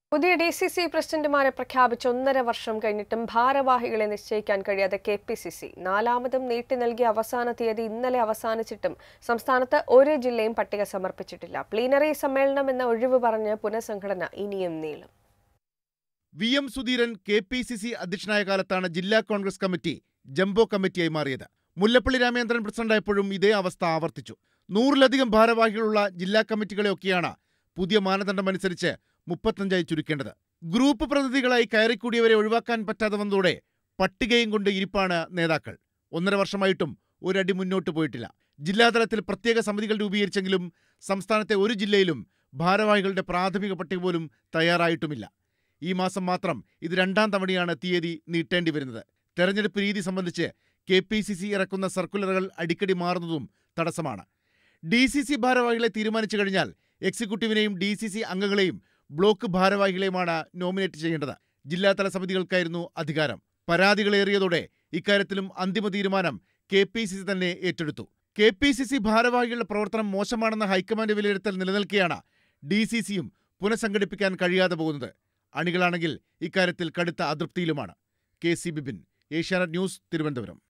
പുതിയ D C C പ്രസിഡന്റുമാരെ പ്രഖ്യാപിച്ച് ഒന്നര വർഷം കഴിഞ്ഞിട്ടും ഭാരവാഹികളെ നിശ്ചയിക്കാൻ കഴിയാതെ കെ പി സി സി നാലാമതും നീട്ടി നൽകിയ അവസാന തീയതി ഇന്നലെ അവസാനിച്ചിട്ടും സംസ്ഥാനത്ത് ഒരു ജില്ലയും പട്ടിക സമർപ്പിച്ചിട്ടില്ല പ്ലീനറി സമ്മേളനം എന്ന ഒഴിവ് പറഞ്ഞ് പുനഃസംഘടന ഇനിയും നീളും V M Sudheeran K P C C അധ്യക്ഷനായ കാലത്താണ് ജില്ലാ കോൺഗ്രസ് കമ്മിറ്റി ജംബോ കമ്മിറ്റിയായി മാറിയത് മുല്ലപ്പള്ളി രാമചന്ദ്രൻ പ്രസിഡന്റായപ്പോഴും ഇതേ അവസ്ഥ ആവർത്തിച്ചു നൂറിലധികം ഭാരവാഹികളുള്ള ജില്ലാ കമ്മിറ്റികളെയൊക്കെയാണ് പുതിയ മാനദണ്ഡമനുസരിച്ച് മുപ്പത്തഞ്ചായി ചുരുക്കേണ്ടത് ഗ്രൂപ്പ് പ്രതിനിധികളായി കയറിക്കൂടിയവരെ ഒഴിവാക്കാൻ പറ്റാതെ വന്നതോടെ പട്ടികയും കൊണ്ട് ഇരിപ്പാണ് നേതാക്കൾ ഒന്നര വർഷമായിട്ടും ഒരടി മുന്നോട്ട് പോയിട്ടില്ല ജില്ലാതലത്തിൽ പ്രത്യേക സമിതികൾ രൂപീകരിച്ചെങ്കിലും സംസ്ഥാനത്തെ ഒരു ജില്ലയിലും ഭാരവാഹികളുടെ പ്രാഥമിക പട്ടിക പോലും തയ്യാറായിട്ടുമില്ല ഈ മാസം മാത്രം ഇത് രണ്ടാം തവണയാണ് തീയതി നീട്ടേണ്ടി വരുന്നത് തെരഞ്ഞെടുപ്പ് രീതി സംബന്ധിച്ച് കെ പി സി സി ഇറക്കുന്ന സർക്കുലറുകൾ അടിക്കടി മാറുന്നതും തടസ്സമാണ് ഡി സി സി ഭാരവാഹികളെ തീരുമാനിച്ചു കഴിഞ്ഞാൽ എക്സിക്യൂട്ടീവിനെയും ഡി സി സി അംഗങ്ങളെയും ബ്ലോക്ക് ഭാരവാഹികളെയുമാണ് നോമിനേറ്റ് ചെയ്യേണ്ടത് ജില്ലാതല സമിതികൾക്കായിരുന്നു അധികാരം പരാതികളേറിയതോടെ ഇക്കാര്യത്തിലും അന്തിമ തീരുമാനം കെ പി സി സി തന്നെ ഏറ്റെടുത്തു കെ പി സി സി ഭാരവാഹികളുടെ പ്രവർത്തനം മോശമാണെന്ന ഹൈക്കമാൻഡ് വിലയിരുത്തൽ നിലനിൽക്കെയാണ് ഡി സി സിയും പുനഃസംഘടിപ്പിക്കാൻ കഴിയാതെ പോകുന്നത് അണികളാണെങ്കിൽ ഇക്കാര്യത്തിൽ കടുത്ത അതൃപ്തിയിലുമാണ് K C Bibin Asianet news Thiruvananthapuram